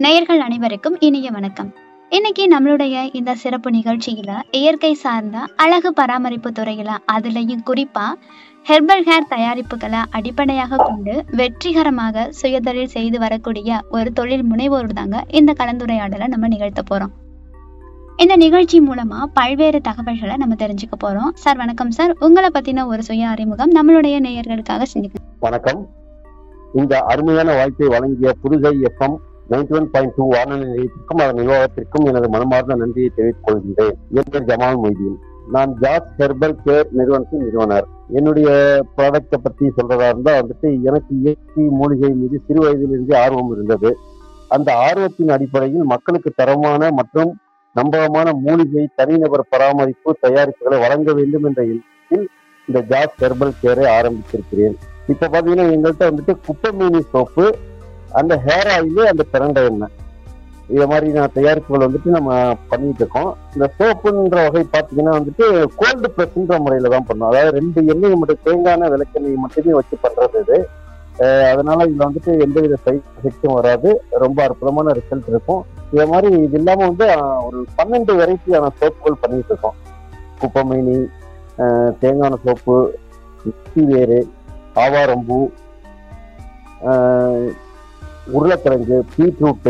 நேயர்கள் அனைவருக்கும் இனிய வணக்கம் இன்னைக்கு நம்மளுடைய இந்த சிறப்பு நிகழ்ச்சியில இயற்கை சார்ந்த அழகு பராமரிப்பு துறையில அதுலயும் குறிப்பா ஹெர்பல் ஹேர் தயாரிப்புகளை அடிப்படையாக கொண்டு வெற்றிகரமாக சுயதொழில் செய்து வரக்கூடிய ஒரு தொழில் முனைவோர் தாங்க இந்த கலந்துரையாடலை நம்ம நிகழ்த்த போறோம் இந்த நிகழ்ச்சி மூலமா பல்வேறு தகவல்களை நம்ம தெரிஞ்சுக்க போறோம் சார் வணக்கம் சார் உங்களை பத்தின ஒரு சுய அறிமுகம் நம்மளுடைய நேயர்களுக்காக செஞ்சுக்கணும் வணக்கம் இந்த அருமையான வாய்ப்பை வழங்கிய Pudugai FM ninety one point two வானொலி நிலையத்திற்கும் அதன் நிர்வாகத்திற்கும் எனது மனமார்ந்த நன்றியை தெரிவித்துக் கொள்கின்றேன் என் பேர் ஜமால் மொய்தீன் நான் ஜாஸ் ஹெர்பல் கேர் நிறுவனத்தின் நிறுவனர் என்னுடைய ப்ராடக்டை பத்தி சொல்றதா இருந்தா வந்துட்டு எனக்கு இயற்கை மூலிகை மீது சிறு வயதிலிருந்தே ஆர்வம் இருந்தது அந்த ஆர்வத்தின் அடிப்படையில் மக்களுக்கு தரமான மற்றும் நம்பகமான மூலிகை தனிநபர் பராமரிப்பு தயாரிப்புகளை வழங்க வேண்டும் என்ற எண்ணத்தில் இந்த ஜாஸ் ஹெர்பல் கேரை ஆரம்பித்திருக்கிறேன் இப்ப பாத்தீங்கன்னா எங்கள்கிட்ட வந்துட்டு குப்பமீனி சோப்பு அந்த ஹேர் ஆயிலு அந்த பிரண்டை எண்ணெய் இதை மாதிரி நான் தயாரிப்புகள் வந்துட்டு நம்ம பண்ணிட்டு இருக்கோம் இந்த சோப்புன்ற வகை பாத்தீங்கன்னா வந்துட்டு கோல்டு ப்ரெஸ்ன்ற முறையில தான் பண்ணோம் அதாவது ரெண்டு எண்ணெய் மட்டும் தேங்காய் விளக்கெண்ணெய் மட்டுமே வச்சு பண்றது இது அஹ் அதனால இதுல வந்துட்டு எந்தவித சைட் எஃபெக்டும் வராது ரொம்ப அற்புதமான ரிசல்ட் இருக்கும் இதே மாதிரி இது இல்லாம வந்து அஹ், ஒரு பன்னெண்டு வெரைட்டியான சோப்புகள் பண்ணிட்டு இருக்கோம் குப்பமீனி அஹ், தேங்காய் சோப்பு மிக்சி வேறு ஆவாரம்பூ ஆஹ் உருளைக்கிழங்கு பீட்ரூட்டு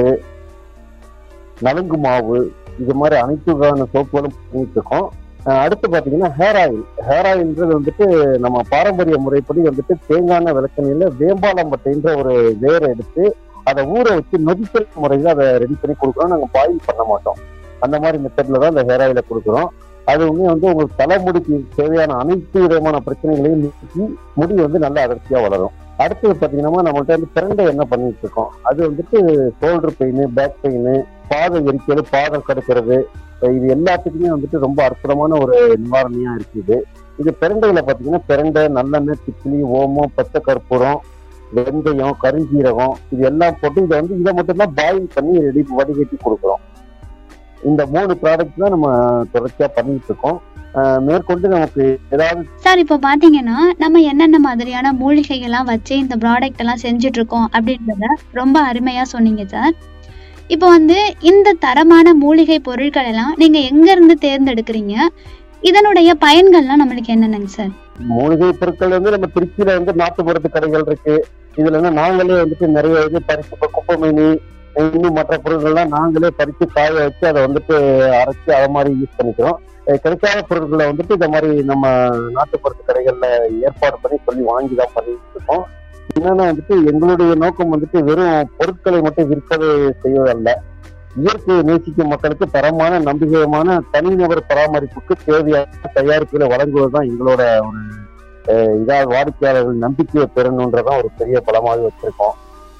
நலுங்கு மாவு இது மாதிரி அனைத்து வகையான சோப்புகளும் பண்ணிட்டு இருக்கோம் ஆஹ் அடுத்து பார்த்தீங்கன்னா ஹேர் ஆயில் ஹேர் ஆயில்ன்றது வந்துட்டு நம்ம பாரம்பரிய முறைப்படி வந்துட்டு தேங்காய் விளக்கெண்ணில வேம்பாலம்பட்டைன்ற ஒரு வேரை எடுத்து அதை ஊற வச்சு நொதித்தல் முறையில் அதை ரெடி பண்ணி கொடுக்குறோம் நாங்கள் பாயில் பண்ண மாட்டோம் அந்த மாதிரி மெத்தட்ல தான் அந்த ஹேர் ஆயிலை கொடுக்குறோம் அது உண்மையை வந்து உங்களுக்கு தலைமுடிக்கு தேவையான அனைத்து விதமான பிரச்சனைகளையும் நீக்கி முடி வந்து நல்ல அடர்த்தியா வளரும் அடுத்தது பாத்தீங்கன்னா நம்மள்ட்ட வந்து பிரண்டை என்ன பண்ணிட்டு இருக்கோம் அது வந்துட்டு ஷோல்டர் பெயின் பேக் பெயின் பாதம் எரிக்கிறது பாதம் கடுக்கிறது இது எல்லாத்துக்குமே வந்துட்டு ரொம்ப அற்புதமான ஒரு நிவாரணியா இருக்குது இது பிரண்டையில பாத்தீங்கன்னா பிரண்டை நல்லெண்ணெய் திப்பிலி ஓமம் பச்சை கற்பூரம் வெந்தயம் கருஞ்சீரகம் இது எல்லாம் போட்டு இதை வந்து இதை மட்டும்தான் பாயில் பண்ணி ரெடி வடிகட்டி கொடுக்குறோம் இந்த மூணு ப்ராடக்ட் தான் நம்ம தொடர்ச்சியா பண்ணிட்டு இருக்கோம் அஹ் மேற்கொண்டு நமக்கு ஏதாவது சார் இப்போ பார்த்தீங்கன்னா நம்ம என்னென்ன மாதிரியான மூலிகைகள்லாம் வச்சு இந்த ப்ராடக்ட் எல்லாம் செஞ்சுட்டு இருக்கோம் அப்படின்றத ரொம்ப அருமையாக சொன்னீங்க சார் இப்போ வந்து இந்த தரமான மூலிகை பொருட்கள் எல்லாம் நீங்கள் எங்கேருந்து தேர்ந்தெடுக்கிறீங்க இதனுடைய பயன்கள்லாம் நம்மளுக்கு என்னென்னங்க சார் மூலிகை பொருட்கள் வந்து நம்ம திருச்சியில வந்து நாட்டு மருந்து கடைகள் இருக்கு இதுல வந்து நாங்களே வந்துட்டு நிறைய இது பறிச்சு இப்போ குப்பை மீனி இன்னும் மற்ற பொருட்கள்லாம் நாங்களே பறிச்சு காய வச்சு அதை வந்துட்டு அரைச்சு அதை மாதிரி யூஸ் பண்ணிக்கிறோம் அஹ் கிடைக்காத பொருட்களை வந்துட்டு இந்த மாதிரி நம்ம நாட்டு மருந்து கடைகள்ல ஏற்பாடு பண்ணி சொல்லி வாங்கி தான் பண்ணிட்டு இருக்கோம் என்னன்னா வந்துட்டு எங்களுடைய நோக்கம் வந்துட்டு வெறும் பொருட்களை மட்டும் விற்பது செய்வதல்ல இயற்கையை நேசிக்கும் மக்களுக்கு தரமான நம்பிக்கையமான தனிநபர் பராமரிப்புக்கு தேவையான தயாரிப்புகளை வழங்குவதுதான் எங்களோட ஒரு அஹ், இதா வாடிக்கையாளர்கள் நம்பிக்கையை பெறணுன்றதான் ஒரு பெரிய பலமாக வச்சிருக்கோம்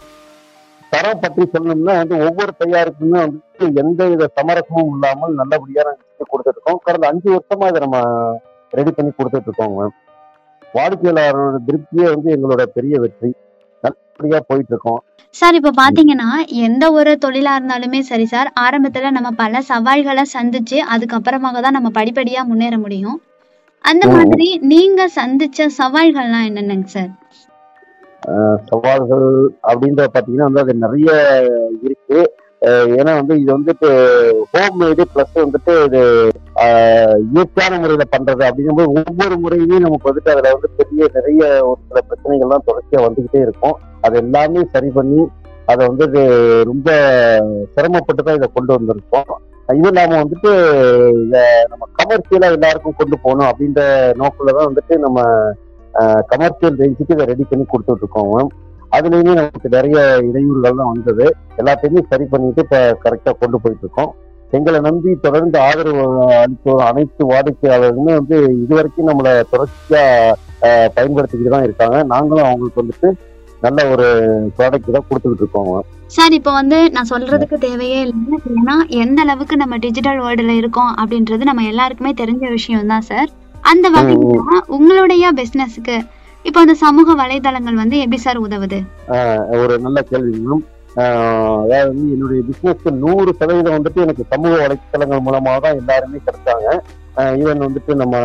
தரம் பற்றி சொல்லணும்னா வந்து ஒவ்வொரு தயாரிப்புமே வந்துட்டு எந்த வித சமரசமும் இல்லாமல் நல்லபடியா நாங்க செஞ்சு கொடுத்துட்டு இருக்கோம் கடந்த அஞ்சு வருஷமா இதை நம்ம ரெடி பண்ணி கொடுத்துட்டு இருக்கோங்க வாடிக்கையாளரோட திருப்தியே வந்து எங்களோட பெரிய வெற்றி நல்லபடியா போயிட்டு இருக்கோம் சார் இப்போ பார்த்தீங்கன்னா எந்த ஒரு தொழிலாக இருந்தாலுமே சரி சார் ஆரம்பத்தில் நம்ம பல சவால்களை சந்திச்சு அதுக்கப்புறமாக தான் நம்ம படிப்படியாக முன்னேற முடியும் அந்த ம். மாதிரி நீங்கள் சந்திச்ச சவால்கள்லாம் என்னென்னங்க சார் சவால்கள் அப்படின்ற பாத்தீங்கன்னா வந்து அது நிறைய இருக்கு அஹ் ஏன்னா வந்து இது வந்துட்டு ஹோம் மேடு பிளஸ் வந்துட்டு இது ஆஹ் இயற்கையான முறையில பண்றது அப்படிங்கும்போது ஒவ்வொரு முறையுமே நமக்கு வந்துட்டு அதுல வந்து பெரிய நிறைய ஒரு சில பிரச்சனைகள்லாம் தொடர்ச்சியா வந்துகிட்டே இருக்கும் அது எல்லாமே சரி பண்ணி அதை வந்து இது ரொம்ப சிரமப்பட்டு தான் இதை கொண்டு வந்திருக்கோம் இது இல்லாம வந்துட்டு இதை நம்ம கமர்ஷியலா எல்லாருக்கும் கொண்டு போகணும் அப்படின்ற நோக்கில தான் வந்துட்டு நம்ம கமர்ஷியல் ரேஞ்சுக்கு இதை ரெடி பண்ணி கொடுத்துட்டு இருக்கோம் மேம் அதுலயுமே நமக்கு நிறைய இடையூறுகள் தான் வந்தது எல்லாத்தையுமே சரி பண்ணிட்டு இப்ப கரெக்டா கொண்டு போயிட்டு இருக்கோம் எங்களை நம்பி தொடர்ந்து ஆதரவு அளித்து வரும் அனைத்து வாடிக்கையாளர்களுமே வந்து இதுவரைக்கும் நம்மளை தொடர்ச்சியா அஹ், பயன்படுத்திக்கிட்டு தான் இருக்காங்க நாங்களும் அவங்களுக்கு வந்துட்டு நல்ல ஒரு ப்ராடக்ட் தான் கொடுத்துக்கிட்டு இருக்கோம் மேம். சார் இப்போ வந்து நான் சொல்றதுக்கு தேவையே இல்லை ஏன்னா எந்த அளவுக்கு நம்ம டிஜிட்டல் வேர்ல்டுல இருக்கோம் அப்படின்றது நம்ம எல்லாருக்குமே தெரிஞ்ச விஷயம் தான் சார் அந்த வகையில உங்களுடைய பிசினஸ்க்கு இப்போ அந்த சமூக வலைதளங்கள் வந்து எப்படி சார் உதவுது ஒரு நல்ல கேள்வி மேம் ஆஹ் அதாவது வந்து என்னுடைய பிசினஸ்க்கு நூறு சதவீதம் வந்துட்டு எனக்கு சமூக வலைத்தளங்கள் மூலமாக தான் எல்லாருமே கிடைச்சாங்க ஈவன் வந்துட்டு நம்ம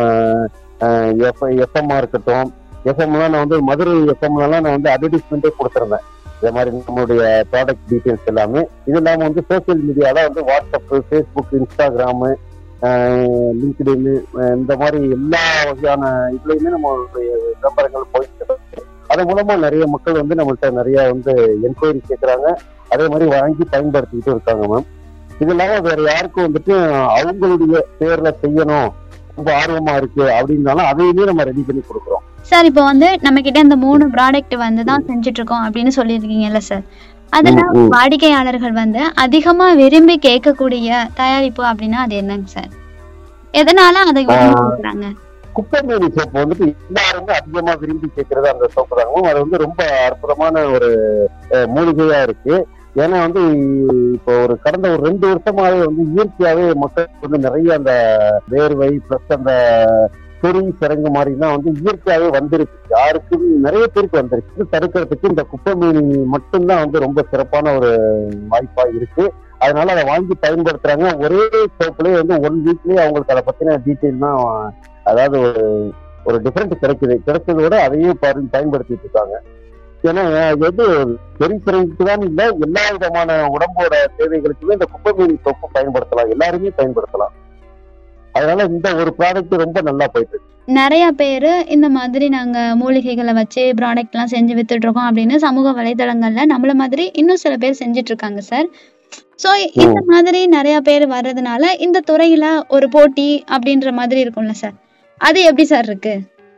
எஃப் எஃப்எம்மா இருக்கட்டும் எஃப்எம்லாம் நான் வந்து மதுரை எஃப்எம்லாம் நான் வந்து அட்வர்டைஸ்மெண்ட்டே கொடுத்துருந்தேன் இந்த மாதிரி நம்மளுடைய ப்ராடக்ட் டீட்டெயில்ஸ் எல்லாமே இது இல்லாம வந்து சோசியல் மீடியால வந்து வாட்ஸ்அப் ஃபேஸ்புக் இன்ஸ்டாகிராமு லிங்க்டின் இந்த மாதிரி எல்லா வகையான இதுலயுமே நம்மளுடைய விளம்பரங்கள் போயிட்டு இருக்கு அது மூலமா நிறைய மக்கள் வந்து நம்மள்ட்ட நிறைய வந்து என்கொயரி கேட்கறாங்க அதே மாதிரி வாங்கி பயன்படுத்திக்கிட்டு இருக்காங்க மேம் இது இல்லாம வேற யாருக்கும் வந்துட்டு அவங்களுடைய பேர்ல செய்யணும் ரொம்ப ஆர்வமா இருக்கு அப்படின்னாலும் அதையுமே நம்ம ரெடி பண்ணி கொடுக்குறோம் சார் இப்போ வந்து நம்ம கிட்ட இந்த மூணு ப்ராடக்ட் வந்து தான் செஞ்சுட்டு இருக்கோம் அப்படின்னு சொல்லியிருக்கீங்கல்ல சார் அதுல ம், ம். வாடிக்கையாளர்கள் வந்து அதிகமா விரும்பி கேட்கக்கூடிய தயாரிப்பு அப்படின்னா அது என்னங்க சார் எதனால அதை விரும்பி கேட்கறாங்க குப்பைமேனி சோப்பு வந்துட்டு எல்லாருமே அதிகமா விரும்பி கேட்கறது அந்த சோப்பு தாங்க அது வந்து ரொம்ப அற்புதமான ஒரு அஹ், மூலிகையா இருக்கு ஏன்னா வந்து இப்போ ஒரு கடந்த ஒரு ரெண்டு வருஷமாவே வந்து இயற்கையாவே மக்களுக்கு வந்து நிறைய அந்த வேர்வை பிளஸ் அந்த சொறி சிறங்கு மாதிரிலாம் வந்து இயற்கையாவே வந்திருக்கு யாருக்கும் நிறைய பேருக்கு வந்திருக்கு இது தடுக்கிறதுக்கு இந்த குப்பைமேனி மட்டும்தான் வந்து ரொம்ப சிறப்பான ஒரு வாய்ப்பா இருக்கு அதனால அதை வாங்கி பயன்படுத்துறாங்க ஒரே சோப்புலயே வந்து ஒன் வீக்லயே அவங்களுக்கு அதை பத்தின டீட்டெயில்லாம் அதாவது ஒரு ஒரு டிஃபரெண்ட் கிடைக்குது கிடைச்சதோட அதையும் பயன்- பயன்படுத்திட்டு இருக்காங்க ஏன்னா எது பெரிசிறங்குக்கு தான் இல்ல எல்லா விதமான உடம்போட தேவைகளுக்குமே இந்த குப்பை மீன் சோப்பு பயன்படுத்தலாம் எல்லாருமே பயன்படுத்தலாம் அதனால இந்த ஒரு ப்ராடக்ட் ரொம்ப நல்லா போயிட்டு இருக்கு நிறைய பேர் இந்த மாதிரி நாங்க மூலிகைகளை வச்சு ப்ராடக்ட் எல்லாம் செஞ்சு வித்துட்டு இருக்கோம் அப்படின்னு சமூக வலைதளங்கள்ல நம்மள மாதிரி இன்னும் சில பேர் செஞ்சுட்டு இருக்காங்க சார் ஸோ இந்த மாதிரி நிறைய பேர் வர்றதுனால இந்த துறையில ஒரு போட்டி அப்படின்ற மாதிரி இருக்கும்ல சார் அது எப்படி சார் இருக்கு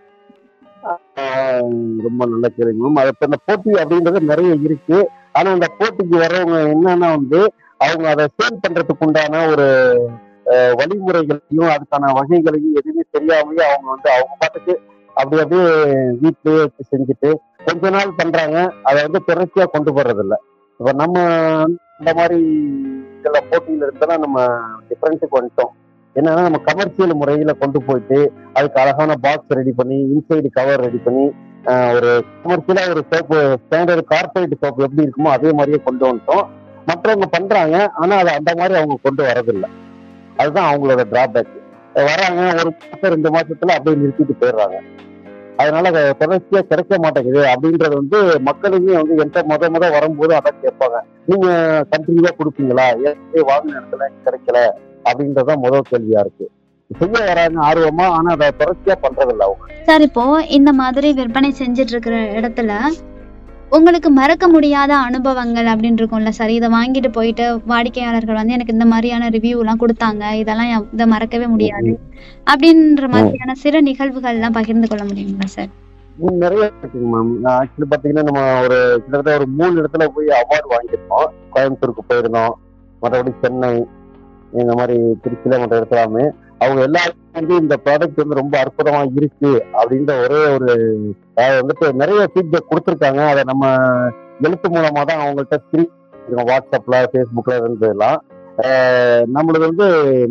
ஆஹ் ரொம்ப நல்ல கேள்வி மேம் அது இப்ப இந்த போட்டி அப்படின்றது நிறைய இருக்கு ஆனா அந்த போட்டிக்கு வர்றவங்க என்னன்னா வந்து அவங்க அதை சேல் பண்றதுக்கு உண்டான ஒரு அஹ், வழிமுறைகளையும் அதுக்கான வகைகளையும் எதுவுமே தெரியாமயே அவங்க வந்து அவங்க பாட்டுக்கு அப்படி அப்படியே வீட்லயே வச்சு செஞ்சுட்டு கொஞ்ச நாள் பண்றாங்க அதை வந்து தொடர்ச்சியா கொண்டு போறது இல்ல இப்ப நம்ம இந்த மாதிரி இதுல போட்டியில இருந்தா நம்ம டிஃபரன்ஸுக்கு வந்துட்டோம் என்னன்னா நம்ம கமர்ஷியல் முறையில கொண்டு போயிட்டு அதுக்கு அழகான பாக்ஸ் ரெடி பண்ணி இன்சைடு கவர் ரெடி பண்ணி ஆஹ் ஒரு கமர்ஷியலா ஒரு சோப்பு ஸ்டாண்டர்ட் கார்பரேட் சோப்பு எப்படி இருக்குமோ அதே மாதிரியே கொண்டு வந்துட்டோம் மற்றவங்க பண்றாங்க ஆனா அது அந்த மாதிரி அவங்க கொண்டு வரதில்லை அதுதான் அவங்களோட டிராபேக் வராங்க ஒரு மாசம் ரெண்டு மாசத்துல அப்படியே நிறுத்திட்டு போயிடுறாங்க அதனால அது தொடர்ச்சியா கிடைக்க மாட்டேங்குது அப்படின்றது வந்து மக்களுமே வந்து எந்த முத முத வரும்போது அதான் கேட்பாங்க நீங்க கண்டினியூவா கொடுப்பீங்களா ஏற்கனவே வாங்கின இடத்துல கிடைக்கல அப்படின்றதான் முதல் கேள்வியா இருக்கு செய்ய வராங்க ஆர்வமா ஆனா அதை தொடர்ச்சியா பண்றதில்ல அவங்க சார் இப்போ இந்த மாதிரி விற்பனை செஞ்சுட்டு இருக்கிற இடத்துல உங்களுக்கு மறக்க முடியாத அனுபவங்கள் அப்படின்னு இருக்கும்ல சார் இதை வாங்கிட்டு போயிட்டு வாடிக்கையாளர்கள் வந்து எனக்கு இந்த மாதிரியான ரிவ்யூ எல்லாம் கொடுத்தாங்க இதெல்லாம் என்- இதை மறக்கவே முடியாது அப்படின்ற மாதிரியான சில நிகழ்வுகள் எல்லாம் பகிர்ந்து கொள்ள முடியுங்களா சார் இன்னும் நிறைய இருக்குங்க மேம் ஆக்சுவலி பாத்தீங்கன்னா நம்ம ஒரு கிட்டத்தட்ட ஒரு மூணு இடத்துல போய் அவார்டு வாங்கியிருக்கோம் கோயம்புத்தூருக்கு போயிருந்தோம் மற்றபடி சென்னை இந்த மாதிரி திருச்சியில மற்ற இடத்துலாமே அவங்க எல்லாருமே வந்து இந்த ப்ராடக்ட் வந்து ரொம்ப அற்புதமா இருக்கு அப்படின்ற ஒரே ஒரு அதாவது வந்துட்டு நிறைய ஃபீட்பேக் கொடுத்துருக்காங்க அதை நம்ம எழுத்து மூலமா தான் அவங்கள்ட்ட திருப்பி வாட்ஸ்அப்ல ஃபேஸ்புக்ல இருந்ததெல்லாம் ஆஹ் நம்மளுக்கு வந்து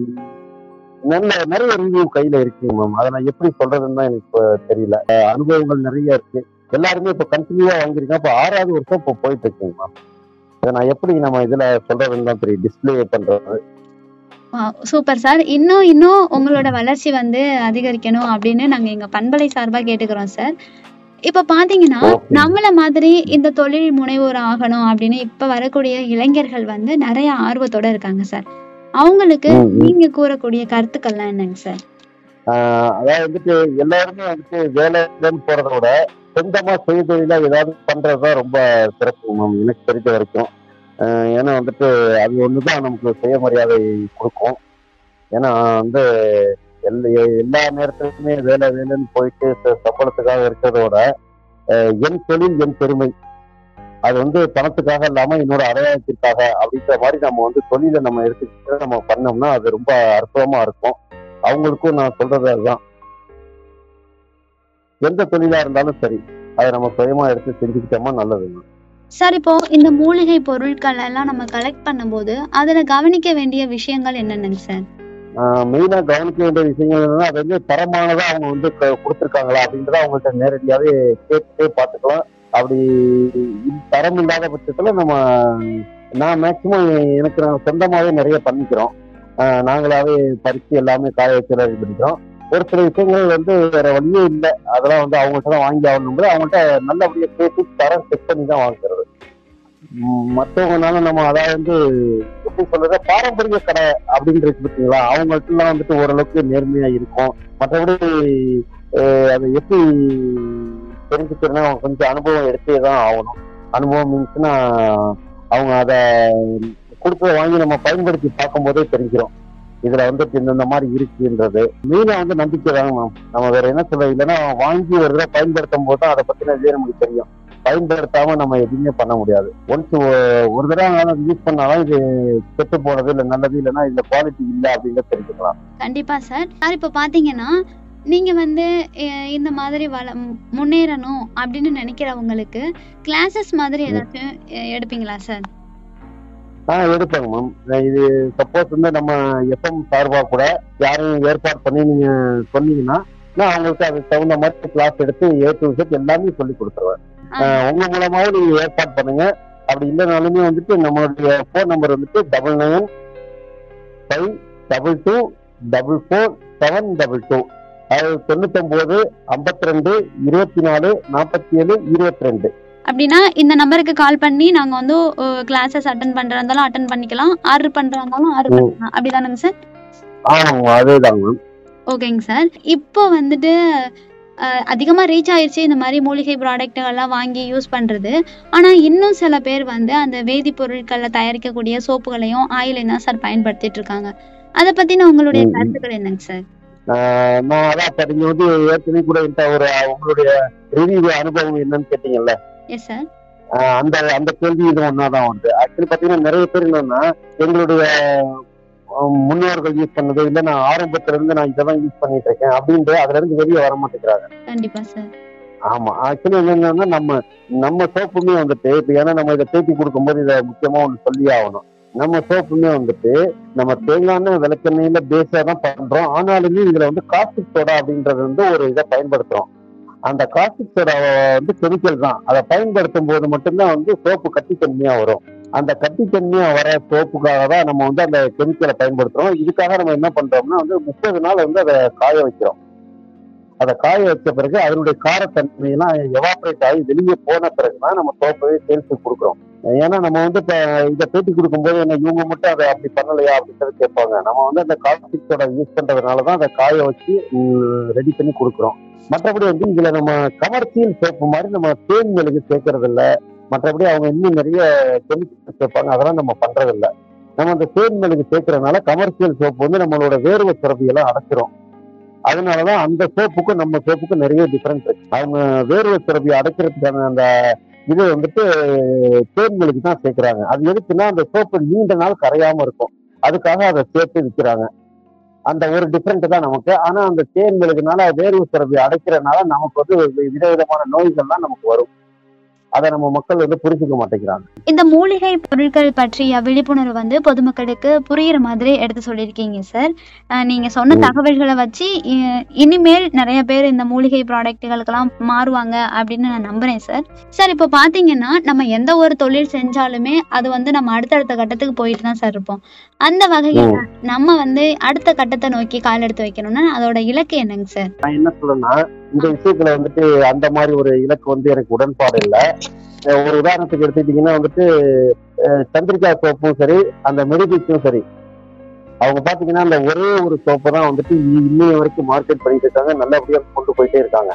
நல்ல நிறைய ரிவ்யூ கையில இருக்குங்க மேம் அதை நான் எப்படி சொல்றதுன்னு தான் எனக்கு இப்ப தெரியல அஹ் அனுபவங்கள் நிறைய இருக்கு எல்லாருமே இப்ப கண்டினியூவா வாங்கியிருக்கேன் இப்ப ஆறாவது வருஷம் இப்போ போயிட்டு இருக்குங்க மேம் இதை நான் எப்படி நம்ம இதுல சொல்றதுன்னு தான் தெரியும் டிஸ்பிளே பண்றது சூப்பர் சார் இன்னும் இன்னும் உங்களோட வளர்ச்சி வந்து அதிகரிக்கணும் அப்படின்னு நாங்க எங்க பண்பலை சார்பா கேட்டுக்கிறோம் சார் இப்ப பாத்தீங்கன்னா Okay. நம்மள மாதிரி இந்த தொழில் முனைவோர் ஆகணும் அப்படின்னு இப்ப வரக்கூடிய இளைஞர்கள் வந்து நிறைய ஆர்வத்தோட இருக்காங்க சார் அவங்களுக்கு ம், ம். நீங்க கூறக்கூடிய கருத்துக்கள்லாம் என்னங்க சார் ஆஹ் அதாவது வந்துட்டு எல்லாருமே வந்துட்டு வேலைன்னு போறத விட சொந்தமா சுய தொழிலா ஏதாவது பண்றதுதான் ரொம்ப சிறப்பு மேம் எனக்கு தெரிஞ்ச வரைக்கும் ஆஹ் ஏன்னா வந்துட்டு அது ஒண்ணுதான் நமக்கு சுயமரியாதை கொடுக்கும் ஏன்னா வந்து எல்லா எல்லா நேரத்துலயுமே வேலை வேலைன்னு போயிட்டு ச- சம்பளத்துக்காக இருக்கிறதோட ஆஹ் என் தொழில் என் பெருமை அது வந்து பணத்துக்காக இல்லாம என்னோட அடையாளத்திற்காக அப்படின்ற மாதிரி நம்ம வந்து தொழிலை நம்ம எடுத்துக்கிட்டு நம்ம பண்ணோம்னா அது ரொம்ப அற்புதமா இருக்கும் அவங்களுக்கும் நான் சொல்றது அதுதான் எந்த தொழிலா இருந்தாலும் சரி அதை நம்ம சுயமா எடுத்து செஞ்சுக்கிட்டோமா நல்லது சார் இப்போ இந்த மூலிகை பொருட்கள் எல்லாம் நம்ம கலெக்ட் பண்ணும்போது அதுல கவனிக்க வேண்டிய விஷயங்கள் என்னென்னங்க சார் மெயினா கவனிக்க வேண்டிய விஷயங்கள் என்னன்னா அது வந்து தரமானதா அவங்க வந்து க- கொடுத்திருக்காங்களா அப்படின்றத அவங்கள்ட்ட நேரடியாவே கேட்டுட்டே பார்த்துக்கலாம் அப்படி இல்- தரம் இல்லாத பட்சத்துல நம்ம நான் மேக்சிமம் எனக்கு நான் சொந்தமாவே நிறைய பண்ணிக்கிறோம் ஆஹ் நாங்களாவே பறிச்சு எல்லாமே காய வச்சு ரெடி பண்ணிக்கிறோம் ஒரு சில விஷயங்கள் வந்து வேற வழியே இல்லை அதெல்லாம் வந்து அவங்கள்ட்ட தான் வாங்கி ஆகணும் அவங்கள்ட்ட நல்லபடியா பேசி தரம் செக் பண்ணி தான் வாங்குறது ம், மத்தவங்கனால நம்ம அதாவது வந்து எப்படி சொல்றது பாரம்பரிய கடை அப்படின்னு இருக்கு பார்த்தீங்களா அவங்கள்ட்டலாம் வந்துட்டு ஓரளவுக்கு நேர்மையா இருக்கும் மற்றபடி அஹ், அதை எப்படி தெரிஞ்சுக்கிறதுனா அவங்க கொஞ்சம் அனுபவம் எடுத்தே தான் ஆகணும் அனுபவம் மீன்ஸ்னா அவங்க அதை கொடுத்ததை வாங்கி நம்ம பயன்படுத்தி பார்க்கும்போதே தெரிஞ்சிடும் இதுல வந்துட்டு இந்த மாதிரி இருக்குன்றது மெயினா வந்து நம்பிக்கை தாங்க மேம் நம்ம வேற என்ன சொல்ல இல்லைன்னா வாங்கி ஒரு தடவை பயன்படுத்தும் போது தான் அதை பத்தின இதே நமக்கு தெரியும் பயன்படுத்தாம நம்ம எதுவுமே பண்ண முடியாது ஒன்ஸ் ஒரு தடவை யூஸ் பண்ணாலும் இது கெட்டு போனது இல்லை நல்லது இல்லைன்னா இதுல குவாலிட்டி இல்லை அப்படிங்கிறத தெரிஞ்சுக்கலாம் கண்டிப்பா சார் சார் இப்போ பாத்தீங்கன்னா நீங்க வந்து அஹ், இந்த மாதிரி வள ம், முன்னேறணும் அப்படின்னு நினைக்கிறவங்களுக்கு கிளாஸஸ் மாதிரி ஏதாச்சும் அஹ், எடுப்பீங்களா சார் ஆ எடுப்பாங்க மேம் இது சப்போஸ் வந்து நம்ம எஃப்எம் சார்பா கூட யாரையும் ஏற்பாடு பண்ணி நீங்க சொன்னீங்கன்னா நான் அவங்களுக்கு அதுக்கு தகுந்த மாதிரி கிளாஸ் எடுத்து ஏ டு செட் எல்லாமே சொல்லி கொடுத்துருவேன் ஆ. ஆஹ் உங்க மூலமாவும் நீங்க ஏற்பாடு பண்ணுங்க அப்படி இல்லைனாலுமே வந்துட்டு நம்மளுடைய ஃபோன் நம்பர் வந்துட்டு double nine five double two double four seven double two அது தொண்ணூத்தொன்பது ஐம்பத்தி ரெண்டு இருபத்தி நாலு நாற்பத்தி ஏழு இருபத்தி ரெண்டு அப்படின்னா இந்த நம்பருக்கு கால் பண்ணி நாங்க வந்து கிளாஸஸ் அட்டன் பண்றதா இருந்தாலும் அட்டன் பண்ணிக்கலாம் ஆர்டர் பண்றதா இருந்தாலும் ஆர்டர் ம். பண்ணிக்கலாம் அப்படிதானங்க சார் ஆமாங்க அதேதாங்க மேம் ஓகேங்க சார் இப்போ வந்துட்டு அஹ், அதிகமா ரீச் ஆயிருச்சு இந்த மாதிரி மூலிகை ப்ராடக்ட்டுகள்லாம் வாங்கி யூஸ் பண்றது ஆனா இன்னும் சில பேர் வந்து அந்த வேதிப்பொருட்கள்ல தயாரிக்கக்கூடிய சோப்புகளையும் ஆயிலையும் தான் சார் பயன்படுத்திட்டு இருக்காங்க அதை பத்தின உங்களுடைய ம், ம். கருத்துக்கள் என்னங்க சார் ஆஹ் நான் அதான் இப்ப நீங்க வந்து ஏற்கனவே கூட என்கிட்ட ஒரு உங்களுடைய ரிவ்யூ அனுபவம் என்னன்னு கேட்டீங்கல்ல எஸ் சார் ஆஹ் அந்த அந்த கேள்வி இது ஒன்னாதான் வருது ஆக்சுவலி பாத்தீங்கன்னா நிறைய பேர் என்னன்னா எங்களுடைய ஆஹ் முன்னோர்கள் யூஸ் பண்ணது இல்ல நான் ஆரம்பத்துல இருந்து நான் இதெல்லாம் யூஸ் பண்ணிட்டு இருக்கேன் அப்படின்ட்டு அதுல இருந்து வெளியே வர மாட்டேங்கிறாங்க கண்டிப்பா சார் ஆமா ஆக்சுவலி என்னன்னா நம்ம நம்ம சோப்புமே வந்துட்டு இப்ப ஏன்னா நம்ம இதை பேட்டி கொடுக்கும்போது இதை முக்கியமா ஒன்று சொல்லி ஆகணும் நம்ம சோப்புமே வந்துட்டு நம்ம தேங்காய் எண்ணெய் விளக்கெண்ணெயில பேஸா தான் பண்றோம் ஆனாலுமே இதுல வந்து காஸ்டிக் சோடா அப்படின்றது வந்து ஒரு இதை பயன்படுத்துறோம் அந்த காஸ்டிக் சோடா வந்து கெமிக்கல் தான் அதை பயன்படுத்தும் போது மட்டும்தான் வந்து சோப்பு கட்டித்தன்மையா வரும் அந்த கட்டித்தன்மையா வர சோப்புக்காக தான் நம்ம வந்து அந்த கெமிக்கலை பயன்படுத்துறோம் இதுக்காக நம்ம என்ன பண்றோம்னா வந்து முப்பது நாள் வந்து அதை காய வைக்கிறோம் அதை காய வச்ச பிறகு அதனுடைய காரத்தன்மையெல்லாம் எவாபரேட் ஆகி வெளியே போன பிறகுதான் நம்ம சோப்பை சேல்ஸுக்கு கொடுக்குறோம் ஏன்னா நம்ம வந்து இப்ப இதை பேட்டி கொடுக்கும்போது என்ன இவங்க மட்டும் அதை அப்படி பண்ணலையா அப்படின்றத கேட்பாங்க நம்ம வந்து அந்த காஸ்டிக்ஸோட யூஸ் பண்றதுனால தான் அதை காய வச்சு ரெடி பண்ணி கொடுக்குறோம் மற்றபடி வந்து இதுல நம்ம கமர்ஷியல் சோப்பு மாதிரி நம்ம தேன் மெழுகு சேர்க்கறது இல்ல மற்றபடி அவங்க இன்னும் நிறைய கெமிக்கல் சேர்ப்பாங்க அதெல்லாம் நம்ம பண்றது இல்ல நம்ம அந்த தேன் மெழுகு சேர்க்கறதுனால கமர்ஷியல் சோப்பு வந்து நம்மளோட வேர்வை சுரப்பியெல்லாம் அடைச்சிரும் அதனாலதான் அந்த சோப்புக்கும் நம்ம சோப்புக்கும் நிறைய டிஃபரன்ஸ் இருக்கு அவங்க வேர்வை சுரப்பி அடைக்கிறதுக்கான அந்த இது வந்துட்டு தேன் மெழுகு தான் சேர்க்கிறாங்க அது எதுக்குன்னா அந்த சோப்பு நீண்ட நாள் கரையாம இருக்கும் அதுக்காக அதை சேர்த்து விற்கிறாங்க அந்த ஒரு டிஃபரெண்ட் தான் நமக்கு ஆனா அந்த தேன் மெழுகுனால வேர்வை சுரப்பி அடைக்கிறதுனால நமக்கு வந்து ஒரு விதவிதமான நோய்கள்லாம் நமக்கு வரும் அதை நம்ம மக்கள் வந்து புரிஞ்சுக்க மாட்டேங்கிறாங்க இந்த மூலிகை பொருட்கள் பற்றிய விழிப்புணர்வு வந்து பொதுமக்களுக்கு புரியுற மாதிரி எடுத்து சொல்லியிருக்கீங்க சார் அஹ் நீங்க சொன்ன ம். தகவல்களை வச்சு இ- இனிமேல் நிறைய பேர் இந்த மூலிகை ப்ராடக்ட்டுகளுக்கெல்லாம் மாறுவாங்க அப்படின்னு நான் நம்புறேன் சார் சார் இப்போ பாத்தீங்கன்னா நம்ம எந்த ஒரு தொழில் செஞ்சாலுமே அது வந்து நம்ம அடுத்தடுத்த கட்டத்துக்கு போயிட்டு தான் சார் இருப்போம் அந்த வகையில நம்ம வந்து அடுத்த கட்டத்தை நோக்கி கால் எடுத்து வைக்கணும்னா அதோட இலக்கு என்னங்க சார் நான் என்ன சொல்றேன்னா இந்த விஷயத்துல வந்துட்டு அந்த மாதிரி ஒரு இலக்கு வந்து எனக்கு உடன்பாடு இல்லை அஹ் ஒரு உதாரணத்துக்கு எடுத்துக்கிட்டீங்கன்னா வந்துட்டு அஹ் சந்திரிகா சோப்பும் சரி அந்த மெடிபிக்ஸும் சரி அவங்க பாத்தீங்கன்னா அந்த ஒரே ஒரு சோப்பை தான் வந்துட்டு இ- இன்னைய வரைக்கும் மார்க்கெட் பண்ணிட்டு இருக்காங்க நல்லபடியா கொண்டு போயிட்டே இருக்காங்க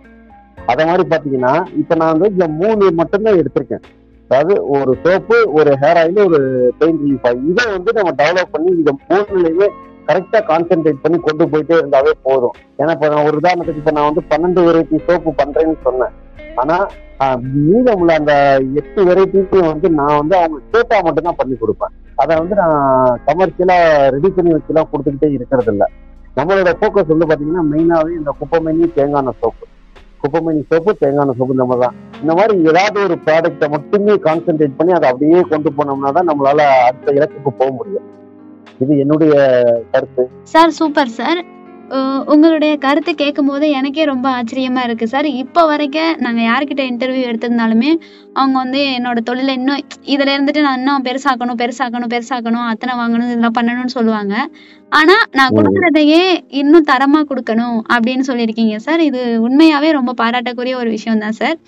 அத மாதிரி பாத்தீங்கன்னா இப்ப நான் வந்து இந்த மூணு மட்டும்தான் எடுத்திருக்கேன் அதாவது ஒரு சோப்பு ஒரு ஹேர் ஆயில் ஒரு பெயிண்ட் ரிலீஃப் ஆயில் இதை வந்து நம்ம டெவலப் பண்ணி இந்த மூணுலையுமே கரெக்டா கான்சென்ட்ரேட் பண்ணி கொண்டு போயிட்டே இருந்தாவே போதும் ஏன்னா இப்ப நான் ஒரு உதாரணத்துக்கு இப்ப நான் வந்து பன்னெண்டு வெரைட்டி சோப்பு பண்றேன்னு சொன்னேன் ஆனா ஆஹ், மீதமுள்ள அந்த எட்டு வெரைட்டிஸையும் வந்து நான் வந்து அவங்க கேட்டா மட்டும் தான் பண்ணி கொடுப்பேன் அதை வந்து நான் கமர்ஷியலா ரெடி பண்ணி வச்சுலாம் கொடுத்துக்கிட்டே இருக்கிறது இல்ல நம்மளோட ஃபோக்கஸ் வந்து பாத்தீங்கன்னா மெயினாவே இந்த குப்பைமேனி தேங்காய் சோப்பு குப்பைமேனி சோப்பு தேங்காய் சோப்பு இந்த மாதிரி தான் இந்த மாதிரி ஏதாவது ஒரு ப்ராடக்ட்டை மட்டுமே கான்சென்ட்ரேட் பண்ணி அதை அப்படியே கொண்டு போனோம்னா தான் நம்மளால அடுத்த இலக்குக்கு போக முடியும் இது என்னுடைய கருத்து சார் சூப்பர் சார் அஹ் உங்களுடைய கருத்து கேட்கும்போது எனக்கே ரொம்ப ஆச்சரியமா இருக்கு சார் இப்போ வரைக்கும் நாங்கள் யார்கிட்ட இன்டர்வியூ எடுத்திருந்தாலுமே அவங்க வந்து என்னோட தொழிலை இன்னும் இதுல இருந்துட்டு நான் இன்னும் பெருசாக்கணும் பெருசாக்கணும் பெருசாக்கணும் அத்தனை வாங்கணும் இதெல்லாம் பண்ணணும்னு சொல்லுவாங்க ஆனா நான் ம். கொடுக்கறதையே இன்னும் தரமா கொடுக்கணும் அப்படின்னு சொல்லியிருக்கீங்க சார் இது உண்மையாவே ரொம்ப பாராட்டக்கூடிய ஒரு விஷயம் தான் சார்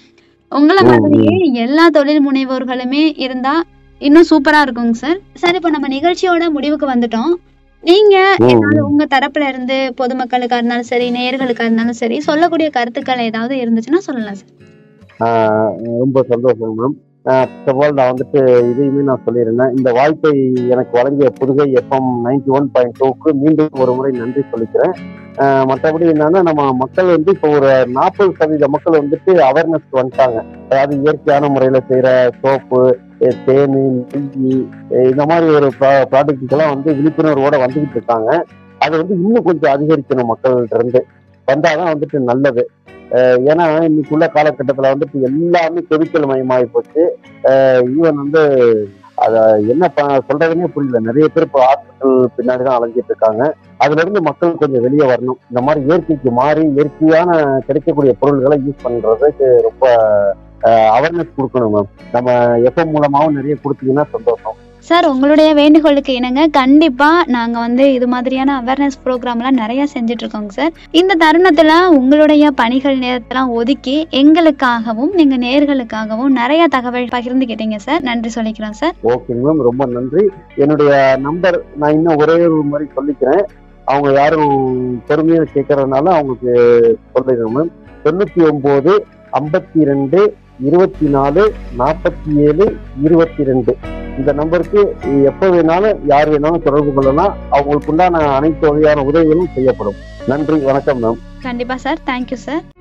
உங்களை ம், மாதிரியே எல்லா தொழில் முனைவோர்களுமே இருந்தா இன்னும் சூப்பரா இருக்குங்க சார் சார் இப்ப நம்ம நிகழ்ச்சியோட முடிவுக்கு வந்துட்டோம் நீங்க ம், ஏதாவது உங்க தரப்புல இருந்து பொதுமக்களுக்கா இருந்தாலும் சரி நேயர்களுக்கா இருந்தாலும் சரி சொல்லக்கூடிய கருத்துக்கள் ஏதாவது இருந்துச்சுன்னா சொல்லலாம் சார் ஆஹ் ரொம்ப சந்தோஷம் மேம் ஃபர்ஸ்ட் ஆஃப் ஆல் நான் வந்துட்டு இதையுமே நான் சொல்லியிருந்தேன் இந்த வாய்ப்பை எனக்கு வழங்கிய Pudugai FM ninety one point டூக்கு மீண்டும் ஒரு முறை நன்றி சொல்லிக்கிறேன் ஆஹ் மற்றபடி என்னன்னா நம்ம மக்கள் வந்து இப்போ ஒரு நாற்பது சதவீத மக்கள் வந்துட்டு அவேர்னஸ் வந்துட்டாங்க அதாவது இயற்கையான முறையில் செய்கிற சோப்பு தேன் நெய் அஹ் இந்த மாதிரி ஒரு ப்ராடக்ட்டுக்கெல்லாம் வந்து விழிப்புணர்வோட வந்துகிட்டு இருக்காங்க அது வந்து இன்னும் கொஞ்சம் அதிகரிக்கணும் மக்கள்கிட்ட இருந்து வந்தாதான் வந்துட்டு நல்லது அஹ் ஏன்னா இன்னைக்குள்ள காலகட்டத்துல வந்துட்டு எல்லாமே கெமிக்கல் மயமாகி போச்சு ஈவன் வந்து அத என்ன ப- சொல்றதுன்னே புரியல நிறைய பேர் இப்போ ஹாஸ்பிட்டல் பின்னாடி தான் அலைஞ்சிட்டு இருக்காங்க அதுல இருந்து மக்கள் கொஞ்சம் வெளியே வரணும் இந்த மாதிரி இயற்கைக்கு மாறி இயற்கையான கிடைக்கக்கூடிய பொருள்களை யூஸ் பண்றதுக்கு ரொம்ப அவேர்னஸ் கொடுக்கணும் மேம் நம்ம எஃப்எம் மூலமாவும் நிறைய கொடுத்தீங்கன்னா சந்தோஷம் சார் உங்களுடைய வேண்டுகோளுக்கு இணங்க கண்டிப்பா நாங்க வந்து இது மாதிரியான அவேர்னஸ் ப்ரோக்ராம்லாம் நிறைய செஞ்சுட்டு இருக்கோங்க சார் இந்த தருணத்துல உங்களுடைய பணிகள் நேரத்தெல்லாம் ஒதுக்கி எங்களுக்காகவும் நீங்க நேர்களுக்காகவும் நிறைய தகவல் பகிர்ந்துக்கிட்டீங்க சார் நன்றி சொல்லிக்கிறோம் சார் ஓகேங்க மேம் ரொம்ப நன்றி என்னுடைய நம்பர் நான் இன்னும் ஒரே ஒரு மாதிரி சொல்லிக்கிறேன் அவங்க யாரும் பொறுமையா கேட்கறதுனால அவங்களுக்கு சொல்லிடுறேன் மேம் தொண்ணூத்தி ஒன்பது ஐம்பத்தி ரெண்டு இருபத்தி நாலு நாற்பத்தி ஏழு இருபத்தி ரெண்டு இந்த நம்பருக்கு எப்போ வேணாலும் யார் வேணாலும் தொடர்பு கொள்ளலாம் அவங்களுக்கு உண்டான அனைத்து வகையான உதவிகளும் செய்யப்படும் நன்றி வணக்கம் மேம் கண்டிப்பா சார் தேங்க்யூ சார்